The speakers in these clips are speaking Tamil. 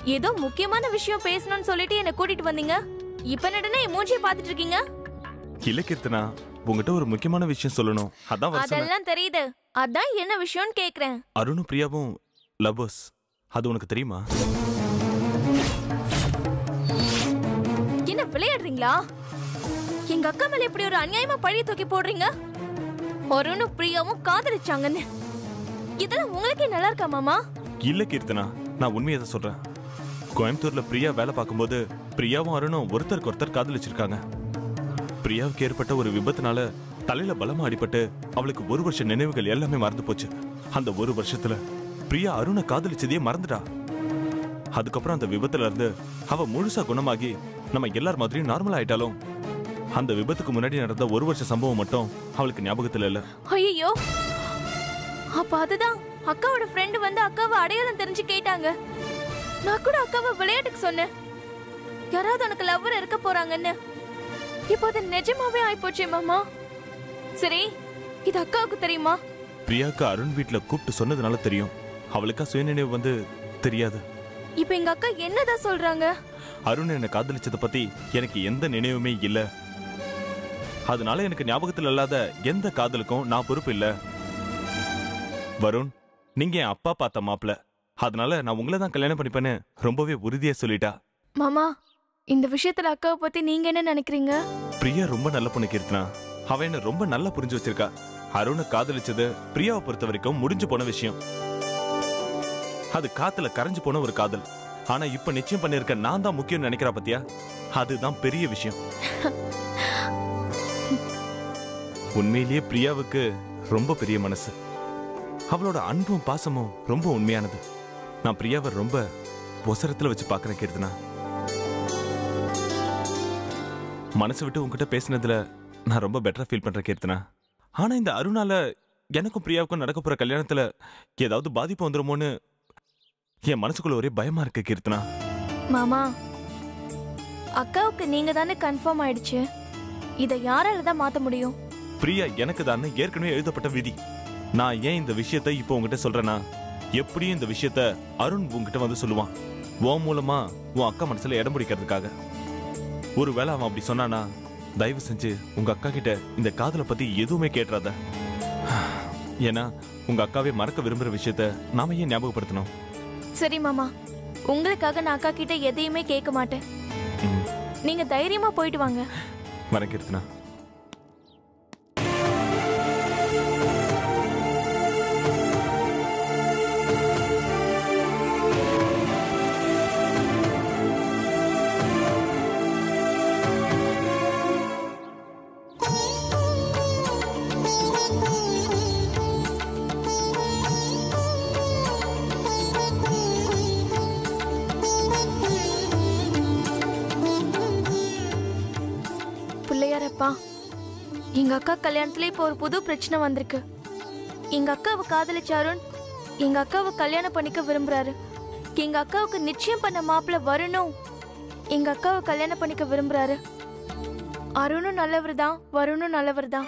ஏதோ முக்கியமான விஷயம் பேசணும்னு சொல்லிட்டு என்ன கூட்டிட்டு வந்தீங்க இப்ப என்னடனே என் மூஞ்சியை பார்த்துட்டு இருக்கீங்க இல்ல கீர்த்தனா உங்ககிட்ட ஒரு முக்கியமான விஷயம் சொல்லணும் அதான் வர சொன்னேன். அதெல்லாம் தெரியுது அதான் என்ன விஷயம்னு கேக்குறேன் அருணும் பிரியாவும் லவ்வர்ஸ் அது உனக்கு தெரியுமா என்ன விளையாடுறீங்களா எங்க அக்கா மேல இப்படி ஒரு அநியாயமா பழிய தூக்கி போடுறீங்க அருணும் பிரியாவும் காதலிச்சாங்கன்னு இதெல்லாம் உங்களுக்கே நல்லா இருக்கா மாமா இல்ல கீர்த்தனா நான் உண்மையை தான் சொல்றேன் கோயம்புத்தூர்ல பிரியா வேலை பார்க்கும்போது பிரியாவும் அருணும் ஒருத்தருக்கு ஒருத்தர் காதலிச்சிருக்காங்க பிரியாவுக்கு ஏற்பட்ட ஒரு விபத்துனால தலையில பலமா அடிபட்டு அவளுக்கு ஒரு வருஷ நினைவுகள் எல்லாமே மறந்து போச்சு அந்த ஒரு வருஷத்துல பிரியா அருணை காதலிச்சதையே மறந்துட்டா அதுக்கப்புறம் அந்த விபத்துல இருந்து அவ முழுசா குணமாகி நம்ம எல்லார் மாதிரியும் நார்மல் ஆயிட்டாலும் அந்த விபத்துக்கு முன்னாடி நடந்த ஒரு வருஷ சம்பவம் மட்டும் அவளுக்கு ஞாபகத்துல இல்ல ஐயோ அப்ப அதுதான் அக்காவோட ஃப்ரெண்டு வந்து அக்காவை அடையாளம் தெரிஞ்சு கேட்டாங்க நான் கூட அக்காவை விளையாட்டுக்கு சொன்னேன் யாராவது உனக்கு லவ்வர் இருக்க போறாங்கன்னு இப்போ அது நிஜமாவே ஆயிப்போச்சே மாமா சரி இது அக்காவுக்கு தெரியுமா பிரியாக்கு அருண் வீட்ல கூப்பிட்டு சொன்னதுனால தெரியும் அவளுக்கா சுயநினைவு வந்து தெரியாது இப்போ எங்க அக்கா என்னதான் சொல்றாங்க அருண் என்னை காதலிச்சதை பத்தி எனக்கு எந்த நினைவுமே இல்ல அதனால எனக்கு ஞாபகத்துல இல்லாத எந்த காதலுக்கும் நான் பொறுப்பு இல்ல வருண் நீங்க என் அப்பா பார்த்த மாப்பிள அதனால நான் உங்களை தான் கல்யாணம் பண்ணிப்பேன்னு ரொம்பவே உறுதியா சொல்லிட்டா மாமா இந்த விஷயத்துல அக்காவை பத்தி நீங்க என்ன நினைக்கிறீங்க பிரியா ரொம்ப நல்ல பொண்ணு கீர்த்தனா அவ என்ன ரொம்ப நல்லா புரிஞ்சு வச்சிருக்கா அருணை காதலிச்சது பிரியாவை பொறுத்த வரைக்கும் முடிஞ்சு போன விஷயம் அது காத்துல கரைஞ்சு போன ஒரு காதல் ஆனா இப்ப நிச்சயம் பண்ணிருக்க நான் தான் முக்கியம் நினைக்கிறா பத்தியா அதுதான் பெரிய விஷயம் உண்மையிலேயே பிரியாவுக்கு ரொம்ப பெரிய மனசு அவளோட அன்பும் பாசமும் ரொம்ப உண்மையானது நான் பிரியாவை ரொம்ப ஒசரத்துல வச்சு பாக்குறேன் கீர்த்தனா மனசு விட்டு உன்கிட்ட பேசினதுல நான் ரொம்ப பெட்டரா ஃபீல் பண்றேன் கீர்த்தனா ஆனா இந்த அருணால எனக்கும் பிரியாவுக்கும் நடக்க போற கல்யாணத்துல ஏதாவது பாதிப்பு வந்துருமோன்னு என் மனசுக்குள்ள ஒரே பயமா இருக்கு கீர்த்தனா மாமா அக்காவுக்கு நீங்க தானே கன்ஃபார்ம் ஆயிடுச்சு இதை யாரால தான் மாத்த முடியும் பிரியா எனக்கு தான் ஏற்கனவே எழுதப்பட்ட விதி நான் ஏன் இந்த விஷயத்த இப்போ உங்ககிட்ட சொல்றேன்னா எப்படியும் இந்த விஷயத்த அருண் உன்கிட்ட வந்து சொல்லுவான் உன் மூலமா உன் அக்கா மனசுல இடம் பிடிக்கிறதுக்காக ஒருவேளை அவன் அப்படி சொன்னானா தயவு செஞ்சு உங்க அக்கா கிட்ட இந்த காதலை பத்தி எதுவுமே கேட்டுறாத ஏன்னா உங்க அக்காவே மறக்க விரும்புற விஷயத்த நாம ஏன் ஞாபகப்படுத்தணும் சரி மாமா உங்களுக்காக நான் அக்கா கிட்ட எதையுமே கேட்க மாட்டேன் ம், நீங்க தைரியமா போயிட்டு வாங்க வரேன் கீர்த்தனா பிள்ளையாரப்பா எங்க அக்கா கல்யாணத்துல இப்போ ஒரு புது பிரச்சனை வந்திருக்கு எங்க அக்காவை காதலிச்ச அருண் எங்க அக்காவை கல்யாணம் பண்ணிக்க விரும்புறாரு எங்க அக்காவுக்கு நிச்சயம் பண்ண மாப்பிள்ள வரணும் எங்க அக்காவை கல்யாணம் பண்ணிக்க விரும்புறாரு அருணும் நல்லவர் தான் வருணும் நல்லவர் தான்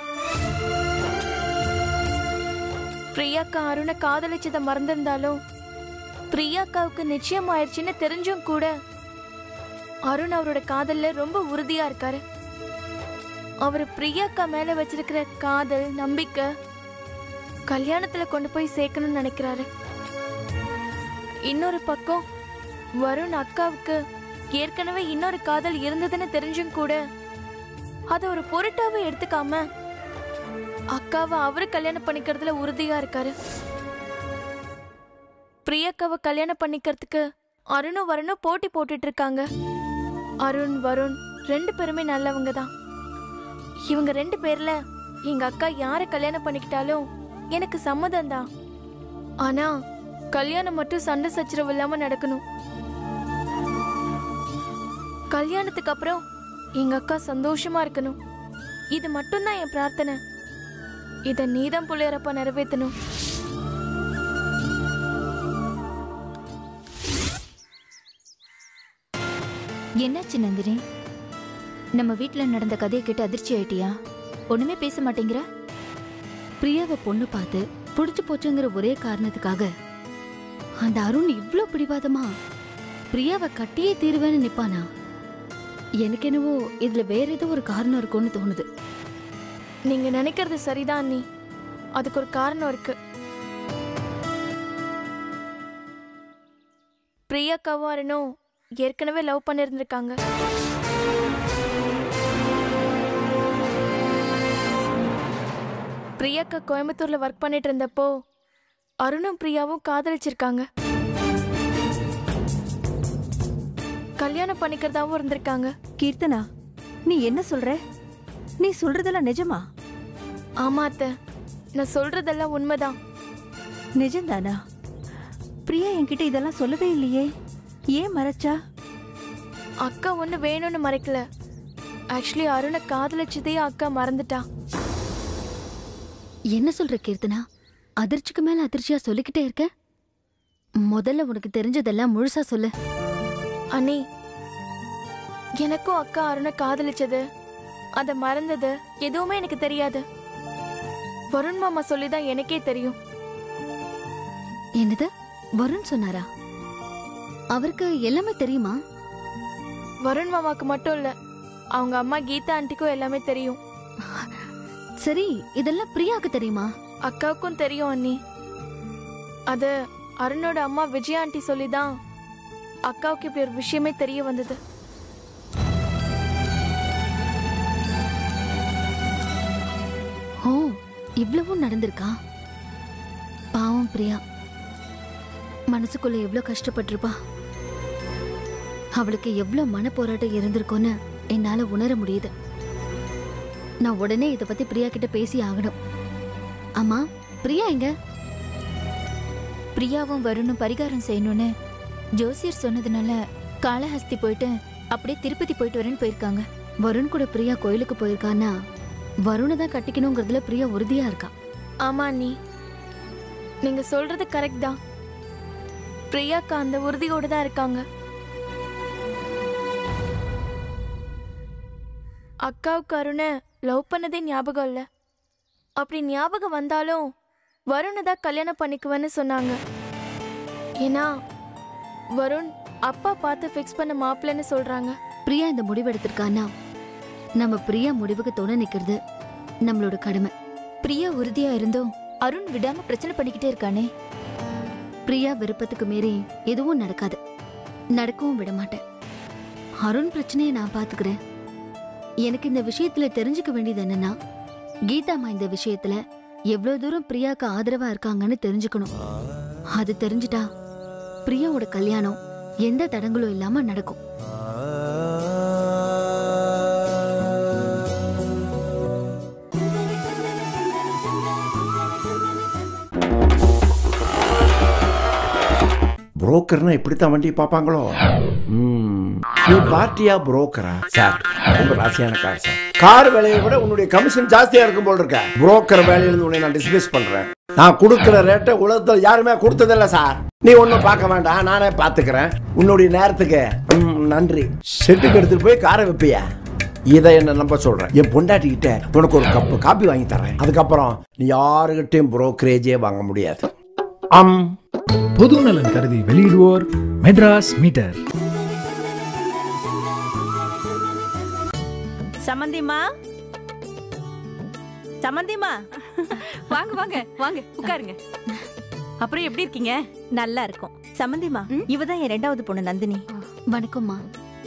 பிரியாக்கா அருணை காதலிச்சதை மறந்திருந்தாலும் பிரியாக்காவுக்கு நிச்சயம் ஆயிடுச்சுன்னு தெரிஞ்சும் கூட அருண் அவரோட காதல்ல ரொம்ப உறுதியா இருக்காரு அவர் பிரியாக்கா மேல வச்சிருக்கிற காதல் நம்பிக்கை கல்யாணத்துல கொண்டு போய் சேர்க்கணும்னு நினைக்கிறாரு இன்னொரு பக்கம் வருண் அக்காவுக்கு ஏற்கனவே இன்னொரு காதல் இருந்ததுன்னு தெரிஞ்சும் கூட அதை ஒரு பொருட்டாவே எடுத்துக்காம அக்காவை அவரு கல்யாணம் பண்ணிக்கிறதுல உறுதியா இருக்காரு பிரியக்காவை கல்யாணம் பண்ணிக்கிறதுக்கு அருணும் வருணும் போட்டி போட்டுட்டு இருக்காங்க அருண் வருண் ரெண்டு பேருமே நல்லவங்க தான் இவங்க ரெண்டு பேர்ல எங்க அக்கா யார கல்யாணம் பண்ணிக்கிட்டாலும் எனக்கு சம்மதம் தான் ஆனா கல்யாணம் மட்டும் சண்டை சச்சரவு இல்லாம நடக்கணும் கல்யாணத்துக்கு அப்புறம் எங்க அக்கா சந்தோஷமா இருக்கணும் இது மட்டும்தான் என் பிரார்த்தனை இத நீதான் புள்ளையரப்பா நிறைவேற்றணும் என்னாச்சு நந்தினி நம்ம வீட்ல நடந்த கதையை கேட்டு அதிர்ச்சி ஆயிட்டியா ஒண்ணுமே பேச மாட்டேங்கிற பிரியாவை பொண்ணு பார்த்து பிடிச்சு போச்சுங்கிற ஒரே காரணத்துக்காக அந்த அருண் இவ்ளோ பிடிவாதமா பிரியாவை கட்டியே தீருவேன்னு நிப்பானா எனக்கு என்னவோ இதுல வேற ஏதோ ஒரு காரணம் இருக்கும்னு தோணுது நீங்க நினைக்கிறது சரிதான் அண்ணி அதுக்கு ஒரு காரணம் இருக்கு பிரியாக்காவும் அருணும் ஏற்கனவே லவ் பண்ணியிருந்திருக்காங்க பிரியாக்கா கோயம்புத்தூர்ல ஒர்க் பண்ணிட்டு இருந்தப்போ அருணும் பிரியாவும் காதலிச்சிருக்காங்க கல்யாணம் பண்ணிக்கிறதாவும் இருந்திருக்காங்க கீர்த்தனா நீ என்ன சொல்ற நீ சொல்றதெல்லாம் நிஜமா ஆமா அத்தை நான் சொல்றதெல்லாம் உண்மைதான் நிஜம்தானா பிரியா என்கிட்ட இதெல்லாம் சொல்லவே இல்லையே ஏன் மறைச்சா அக்கா ஒன்று வேணும்னு மறைக்கல ஆக்சுவலி அருணை காதலிச்சதே அக்கா மறந்துட்டா என்ன சொல்ற கீர்த்தனா அதிர்ச்சிக்கு மேல அதிர்ச்சியா சொல்லிக்கிட்டே இருக்க முதல்ல உனக்கு தெரிஞ்சதெல்லாம் முழுசா சொல்லு அண்ணி எனக்கும் அக்கா அருணை காதலிச்சது அதை மறந்தது எதுவுமே எனக்கு தெரியாது வருண் மாமா சொல்லி தான் எனக்கே தெரியும் என்னது வருண் சொன்னாரா அவருக்கு எல்லாமே தெரியுமா வருண் மாமாக்கு மட்டும் இல்ல அவங்க அம்மா கீதா ஆண்டிக்கும் எல்லாமே தெரியும் சரி இதெல்லாம் பிரியாக்கு தெரியுமா அக்காவுக்கும் தெரியும் அண்ணி அது அருணோட அம்மா விஜயா ஆண்டி சொல்லி தான் அக்காவுக்கு இப்படி ஒரு விஷயமே தெரிய வந்தது ஓ இவ்வளவும் நடந்திருக்கா பாவம் பிரியா மனசுக்குள்ள எவ்வளவு கஷ்டப்பட்டிருப்பா அவளுக்கு எவ்வளவு மன போராட்டம் இருந்திருக்கும்னு என்னால உணர முடியுது நான் உடனே இத பத்தி பிரியா கிட்ட பேசி ஆகணும் ஆமா பிரியா எங்க பிரியாவும் வருணும் பரிகாரம் செய்யணும்னு ஜோசியர் சொன்னதுனால காளஹஸ்தி போயிட்டு அப்படியே திருப்பதி போயிட்டு வரேன்னு போயிருக்காங்க வருண் கூட பிரியா கோயிலுக்கு போயிருக்கான்னா வருணை தான் கட்டிக்கணுங்கிறதுல பிரியா உறுதியா இருக்கா ஆமா அண்ணி நீங்க சொல்றது கரெக்ட் தான் பிரியாக்கா அந்த உறுதியோட தான் இருக்காங்க அக்காவுக்கு அருணை லவ் பண்ணதே ஞாபகம் இல்ல அப்படி ஞாபகம் வந்தாலும் வருணை தான் கல்யாணம் பண்ணிக்குவேன்னு சொன்னாங்க ஏன்னா வருண் அப்பா பார்த்து ஃபிக்ஸ் பண்ண மாப்பிள்ளைன்னு சொல்றாங்க பிரியா இந்த முடிவு எடுத்திருக்கான்னா நம்ம பிரியா முடிவுக்கு துணை நிக்கிறது நம்மளோட கடமை பிரியா உறுதியா இருந்தும் அருண் விடாம பிரச்சனை பண்ணிக்கிட்டே இருக்கானே பிரியா விருப்பத்துக்கு மீறி எதுவும் நடக்காது நடக்கவும் விட மாட்டேன் அருண் பிரச்சனையை நான் பாத்துக்கிறேன் எனக்கு இந்த விஷயத்துல தெரிஞ்சுக்க வேண்டியது என்னன்னா கீதாம்மா இந்த விஷயத்துல எவ்வளவு தூரம் பிரியாக்கு ஆதரவா இருக்காங்கன்னு தெரிஞ்சுக்கணும் அது தெரிஞ்சுட்டா பிரியாவோட கல்யாணம் எந்த தடங்களும் இல்லாம நடக்கும் புரோக்கர்னா இப்படித்தான் வண்டி பார்ப்பாங்களோ ம். நீ பார்ட்டியா புரோக்கரா சார் ரொம்ப ராசியான கார் சார் கார் விலையை விட உன்னுடைய கமிஷன் ஜாஸ்தியா இருக்கும் போல் இருக்க புரோக்கர் வேலையிலிருந்து உன்னை நான் டிஸ்மிஸ் பண்றேன் நான் கொடுக்கிற ரேட்டை உலகத்தில் யாருமே கொடுத்ததில்ல சார் நீ ஒன்றும் பார்க்க வேண்டாம் நானே பார்த்துக்கிறேன் உன்னுடைய நேரத்துக்கு ம், நன்றி செட்டுக்கு எடுத்துட்டு போய் காரை வைப்பியா இதை என்ன நம்ப சொல்றேன் என் பொண்டாட்டிக்கிட்ட உனக்கு ஒரு கப்பு காப்பி வாங்கி தரேன் அதுக்கப்புறம் நீ யாருகிட்டையும் புரோக்கரேஜே வாங்க முடியாது அம் பொது நலன் கருதி வெளியிடுவோர் மெட்ராஸ் மீட்டர் சமந்திமா சமந்திமா வாங்க வாங்க வாங்க உட்காருங்க அப்புறம் எப்படி இருக்கீங்க நல்லா இருக்கும் சமந்திமா இவதான் என் ரெண்டாவது பொண்ணு நந்தினி வணக்கம்மா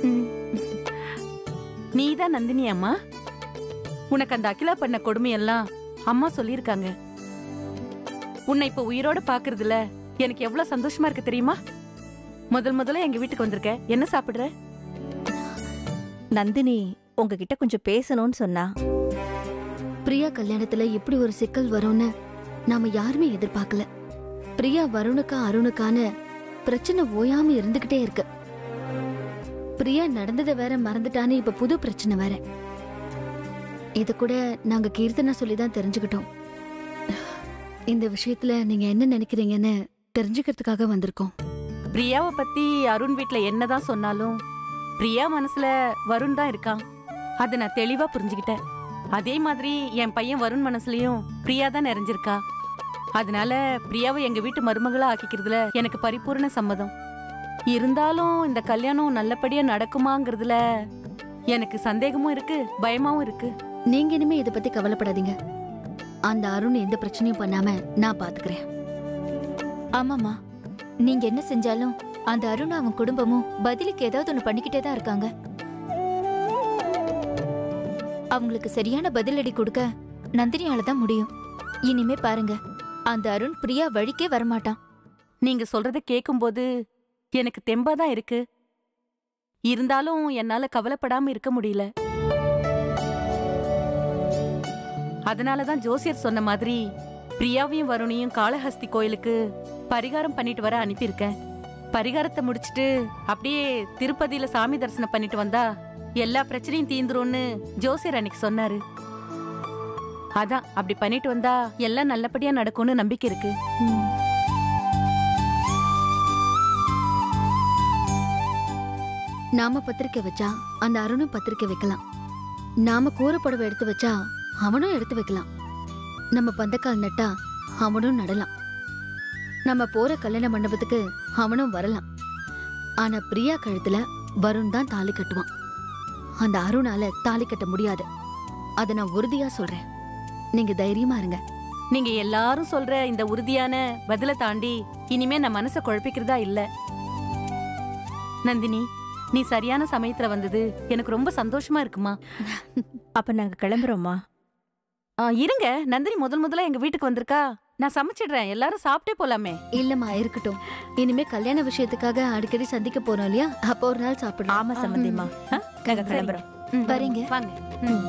நீதான் நந்தினி அம்மா உனக்கு அந்த அகிலா பண்ண கொடுமையெல்லாம் அம்மா சொல்லியிருக்காங்க உன்னை இப்ப உயிரோட பாக்குறதுல எனக்கு எவ்வளவு சந்தோஷமா இருக்கு தெரியுமா முதல் முதல்ல எங்க வீட்டுக்கு வந்திருக்க என்ன சாப்பிடுற நந்தினி உங்ககிட்ட கொஞ்சம் பேசணும்னு சொன்னா பிரியா கல்யாணத்துல இப்படி ஒரு சிக்கல் வரும்னு நாம யாருமே எதிர்பார்க்கல பிரியா வருணுக்கா அருணுக்கான பிரச்சனை ஓயாம இருந்துகிட்டே இருக்கு பிரியா நடந்ததை வேற மறந்துட்டான்னு இப்ப புது பிரச்சனை வேற இது கூட நாங்க கீர்த்தனா சொல்லி தான் தெரிஞ்சுக்கிட்டோம் இந்த விஷயத்துல நீங்க என்ன நினைக்கிறீங்கன்னு தெரிஞ்சுக்கிறதுக்காக வந்திருக்கோம் பிரியாவை பத்தி அருண் வீட்ல என்னதான் சொன்னாலும் பிரியா மனசுல வருண் தான் இருக்கான் அதை நான் தெளிவா புரிஞ்சுக்கிட்டேன் அதே மாதிரி என் பையன் வருண் மனசுலயும் பிரியா தான் நிறைஞ்சிருக்கா அதனால பிரியாவை எங்க வீட்டு மருமகளா ஆக்கிக்கிறதுல எனக்கு பரிபூர்ண சம்மதம் இருந்தாலும் இந்த கல்யாணம் நல்லபடியா நடக்குமாங்கிறதுல எனக்கு சந்தேகமும் இருக்கு பயமாவும் இருக்கு நீங்க இனிமே இதை பத்தி கவலைப்படாதீங்க அந்த அருண் எந்த பிரச்சனையும் பண்ணாம நான் பாத்துக்கிறேன் ஆமாமா நீங்க என்ன செஞ்சாலும் அந்த அருண் அவன் குடும்பமும் பதிலுக்கு ஏதாவது ஒண்ணு பண்ணிக்கிட்டே தான் இருக்காங்க அவங்களுக்கு சரியான பதிலடி கொடுக்க நந்தினியால தான் முடியும் இனிமே பாருங்க அந்த அருண் பிரியா வழிக்கே வரமாட்டான் நீங்க சொல்றத கேட்கும்போது எனக்கு தெம்பா தான் இருக்கு இருந்தாலும் என்னால கவலைப்படாம இருக்க முடியல அதனால தான் ஜோசியர் சொன்ன மாதிரி பிரியாவையும் வருணையும் காளஹஸ்தி கோயிலுக்கு பரிகாரம் பண்ணிட்டு வர அனுப்பியிருக்கேன் பரிகாரத்தை முடிச்சிட்டு அப்படியே திருப்பதியில சாமி தரிசனம் பண்ணிட்டு வந்தா எல்லா பிரச்சனையும் தீந்துரும்னு ஜோசியர் அன்னைக்கு சொன்னாரு அதான் அப்படி பண்ணிட்டு வந்தா எல்லாம் நல்லபடியா நடக்கும்னு நம்பிக்கை இருக்கு நாம பத்திரிக்கை வச்சா அந்த அருணும் பத்திரிக்கை வைக்கலாம் நாம கூறப்படவை எடுத்து வச்சா அவனும் எடுத்து வைக்கலாம் நம்ம பந்தக்கால் நட்டா அவனும் நடலாம் நம்ம போற கல்யாண மண்டபத்துக்கு அவனும் வரலாம் ஆனா பிரியா கழுத்துல வருண் தான் தாலி கட்டுவான் அந்த அருணால தாலி கட்ட முடியாது அதை நான் உறுதியா சொல்றேன் நீங்க தைரியமா இருங்க நீங்க எல்லாரும் சொல்ற இந்த உறுதியான பதில தாண்டி இனிமே நான் மனசை குழப்பிக்கிறதா இல்ல நந்தினி நீ சரியான சமயத்துல வந்தது எனக்கு ரொம்ப சந்தோஷமா இருக்குமா அப்ப நாங்க கிளம்புறோம்மா ஆ, இருங்க நந்தினி முதல் முதல்ல எங்க வீட்டுக்கு வந்திருக்கா நான் சமைச்சிடுறேன் எல்லாரும் சாப்பிட்டே போலாமே இல்லம்மா இருக்கட்டும் இனிமே கல்யாண விஷயத்துக்காக அடிக்கடி சந்திக்க போறோம் இல்லையா அப்போ ஒரு நாள் சாப்பிடலாம் ஆமா சம்பந்தியம்மா ஆ, நாங்க சரிங்க. கிளம்புறோம் ம், வரீங்க. வாங்க ம்.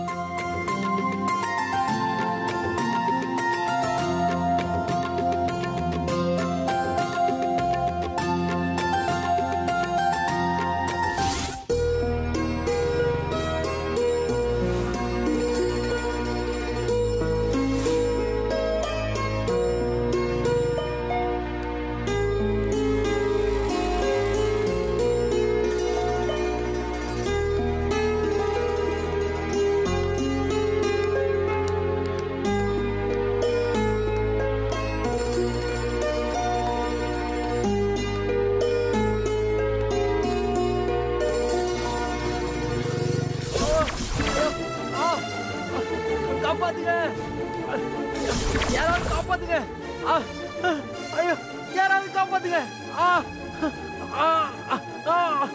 காப்பாத்துங்க யாராவது காப்பாத்துங்க ஆ, ஐயோ யாராவது காப்பாத்துங்க ஆ ஆ ஆ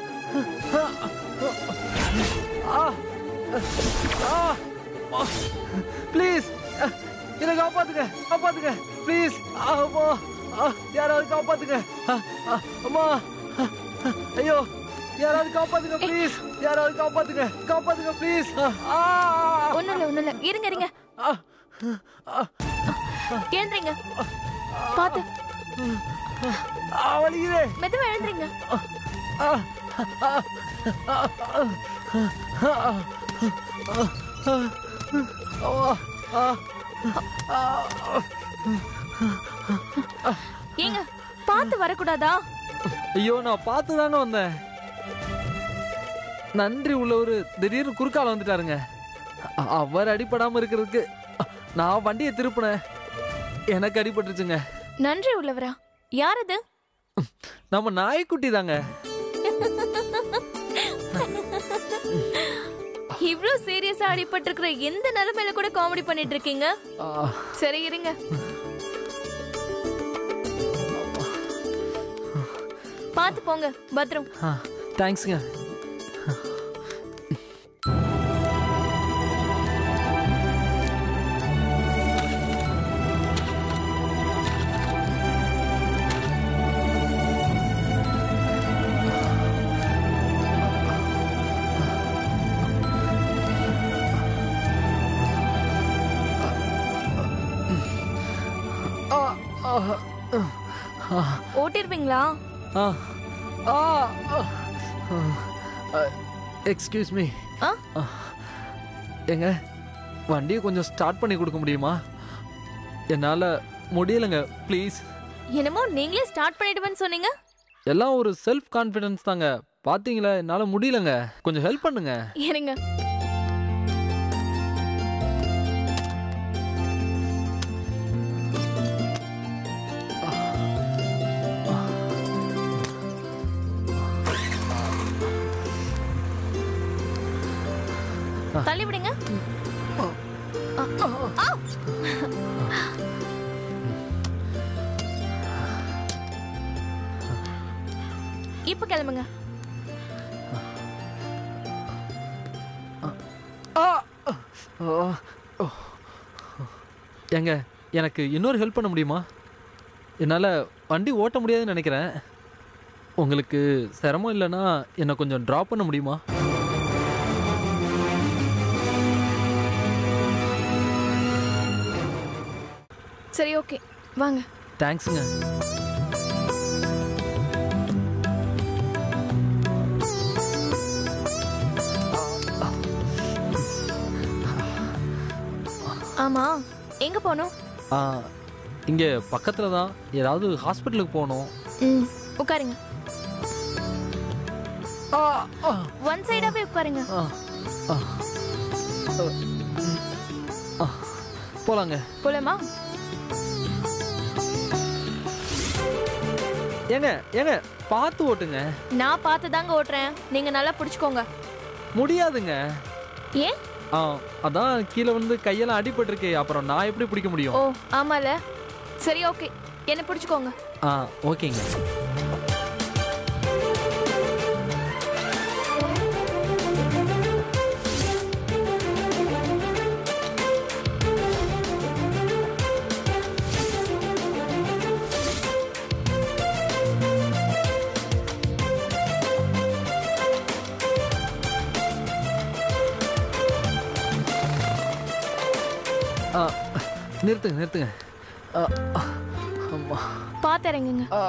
ஆ ஆ ப்ளீஸ் என்னை காப்பாத்துங்க காப்பாத்துங்க ப்ளீஸ் அம்மா ஆ, யாராவது காப்பாத்துங்க ஆ, ஆ, அம்மா ஐயோ யாராவது காப்பாத்துங்க ப்ளீஸ் யாராவது காப்பாத்துங்க காப்பாத்துங்க ப்ளீஸ் ஆ ஒண்ணும் இல்ல ஒண்ணும் இல்ல இருங்க இருங்க ஆ ஆ எழுந்துறீங்க பாத்து ஆ வலிக்குதே மெதுவா எழுந்துறீங்க ஆ ஆ ஏங்க பாத்து வரக்கூடாதா ஐயோ நான் பார்த்து தாங்க வந்தேன் நன்றி உள்ளவர் திடீர்னு குறுக்கால வந்துட்டாருங்க அ- அவர் அடிபடாம இருக்கிறதுக்கு அ, நான் வண்டியை திருப்பினேன் எனக்கு அடிபட்டுருச்சுங்க நன்றி உள்ளவரா யார் அது நம்ம நாய்க்குட்டி தாங்க இவ்ளோ சீரியஸா அடிபட்டிருக்கிற எந்த நிலைமையில கூட காமெடி பண்ணிட்டு இருக்கீங்க ஆ, சரி இருங்க பாத்து போங்க பத்ரம் ஆ, தேங்க்ஸுங்க ஆ, ஆ, ஓட்டிருவீங்களா ஆ, ஆ, ஆ. எக்ஸ்கியூஸ் மீ ஆ? எங்க வண்டியை கொஞ்சம் ஸ்டார்ட் பண்ணி கொடுக்க முடியுமா என்னால் முடியலைங்க ப்ளீஸ் என்னமோ நீங்களே ஸ்டார்ட் பண்ணிடுவேன்னு சொன்னீங்க எல்லாம் ஒரு செல்ஃப் கான்ஃபிடன்ஸ் தாங்க பார்த்தீங்களா என்னால் முடியலங்க கொஞ்சம் ஹெல்ப் பண்ணுங்க இருங்க தள்ளி விடுங்க ஆ, ஆ. இப்ப கிளம்புங்க ஏங்க எனக்கு இன்னொரு ஹெல்ப் பண்ண முடியுமா என்னால் வண்டி ஓட்ட முடியாதுன்னு நினைக்கிறேன் உங்களுக்கு சிரமம் இல்லைன்னா என்னை கொஞ்சம் ட்ராப் பண்ண முடியுமா சரி ஓகே வாங்க தேங்க்ஸுங்க ஆமா எங்க போகணும் ஆ இங்கே பக்கத்தில் தான் ஏதாவது ஹாஸ்பிட்டலுக்கு போகணும் ம் உட்காருங்க ஒன் சைடாவே உட்காருங்க ஆ ஆ ஆ போகலாங்க போலாமா ஏங்க ஏங்க பார்த்து ஓட்டுங்க நான் பார்த்து தாங்க ஓட்டுறேன் நீங்க நல்லா பிடிச்சுக்கோங்க முடியாதுங்க ஏன் ஆ அதான் கீழே வந்து கையெல்லாம் அடிபட்டிருக்கு அப்புறம் நான் எப்படி பிடிக்க முடியும் ஓ ஆமால சரி ஓகே என்ன பிடிச்சுக்கோங்க ஆ ஓகேங்க ஆ நிறுத்துங்க நிறுத்துங்க ஆ, ஆ, அம்மா பார்த்து இறங்குங்க ஆ,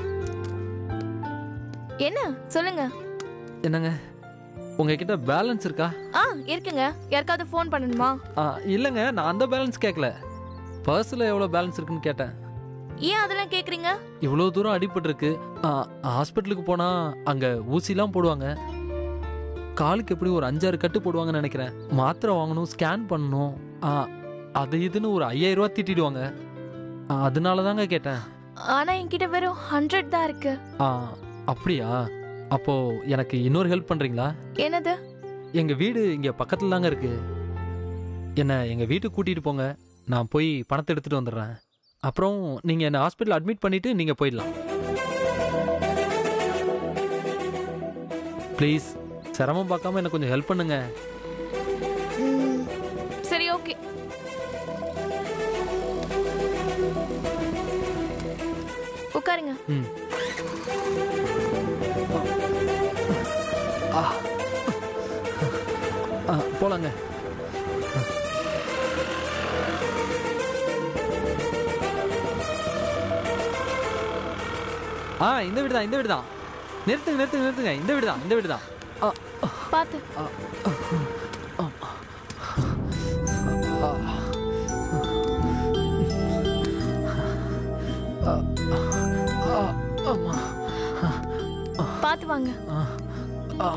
என்ன சொல்லுங்க என்னங்க உங்ககிட்ட பேலன்ஸ் இருக்கா ஆ இருக்குங்க யாருக்காவது ஃபோன் பண்ணணுமா ஆ இல்லைங்க நான் அந்த பேலன்ஸ் கேட்கல பர்ஸில் எவ்வளோ பேலன்ஸ் இருக்குன்னு கேட்டேன் ஏன் அதெல்லாம் கேக்குறீங்க இவ்வளோ தூரம் அடிபட்டிருக்கு ஆ, ஹாஸ்பிட்டலுக்கு போனால் அங்கே ஊசிலாம் போடுவாங்க காலுக்கு எப்படி ஒரு அஞ்சாறு கட்டு போடுவாங்கன்னு நினைக்கிறேன் மாத்திரை வாங்கணும் ஸ்கேன் பண்ணணும் ஆ, அது இதுன்னு ஒரு ஐயாயிரம் ரூபா திட்டிடுவாங்க ஆ, அதனால தாங்க கேட்டேன் ஆனா என்கிட்ட வெறும் ஹண்ட்ரட் தான் இருக்கு ஆ அப்படியா அப்போ எனக்கு இன்னொரு ஹெல்ப் பண்ணுறீங்களா என்னது எங்கள் வீடு இங்கே பக்கத்தில் தாங்க இருக்கு என்னை எங்கள் வீட்டுக்கு கூட்டிகிட்டு போங்க நான் போய் பணத்தை எடுத்துகிட்டு வந்துடுறேன் அப்புறம் நீங்கள் என்னை ஹாஸ்பிட்டல் அட்மிட் பண்ணிவிட்டு நீங்கள் போயிடலாம் ப்ளீஸ் சிரமம் பார்க்காம எனக்கு கொஞ்சம் ஹெல்ப் பண்ணுங்க ம், சரி ஓகே உட்காருங்க ம் ஆ ஆ போலாங்க ஆ இந்த வீடு தான் இந்த வீடு தான் நிறுத்துங்க நிறுத்துங்க நிறுத்துங்க இந்த வீடு தான் இந்த வீடு தான் ஆ பார்த்து பார்த்து வாங்க ஆ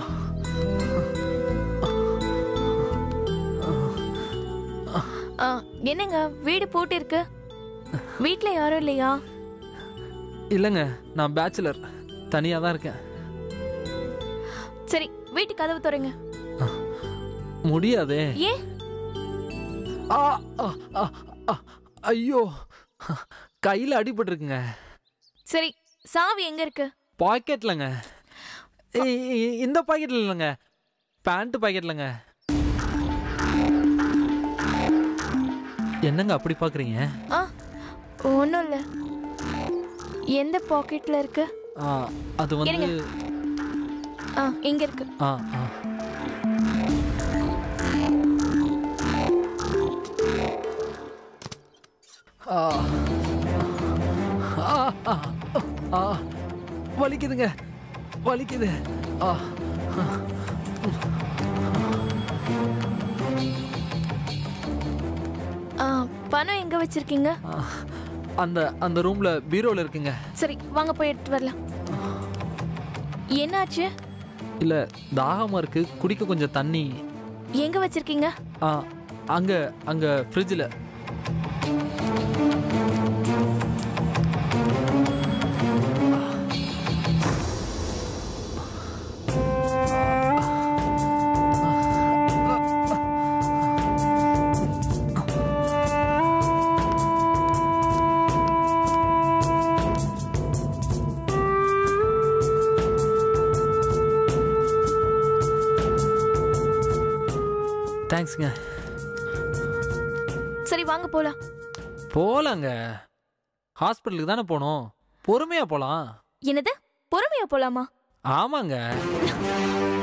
ஆ, என்னங்க வீடு பூட்டி இருக்கு வீட்ல யாரும் இல்லையா இல்லைங்க நான் பேச்சுலர் தனியாக தான் இருக்கேன் சரி வீட்டு கதவு திறங்க முடியாதே ஏன் ஆ, ஆ, ஆ, ஆ, ஐயோ கையில் அடிபட்டிருக்குங்க சரி சாவி எங்க இருக்கு பாக்கெட்லங்க இ- இ- இந்த பாக்கெட்ல இல்லைங்க பேண்ட் பாக்கெட்லங்க என்னங்க அப்படி பார்க்குறீங்க ஆ ஒன்றும் இல்லை எந்த பாக்கெட்ல இருக்கு ஆ, அது வந்து இருங்க. ஆ இங்க இருக்கு ஆ ஆ ஆ. ஆ, ஆ, ஆ. வலிக்குதுங்க வலிக்குது ஆ ஆ பணம் எங்க வச்சிருக்கீங்க ஆ. அந்த அந்த ரூம்ல பீரோல இருக்குங்க சரி வாங்க போய் எடுத்து வரலாம் என்னாச்சு இல்ல தாகமா இருக்கு குடிக்க கொஞ்சம் தண்ணி எங்க வச்சிருக்கீங்க ஆ அங்க அங்க ஃப்ரிட்ஜில் தேங்க்ஸ்ங்க சரி வாங்க போலாம் போலாங்க ஹாஸ்பிட்டலுக்கு தானே போகணும் பொறுமையா போலாம் என்னது பொறுமையா போலாமா ஆமாங்க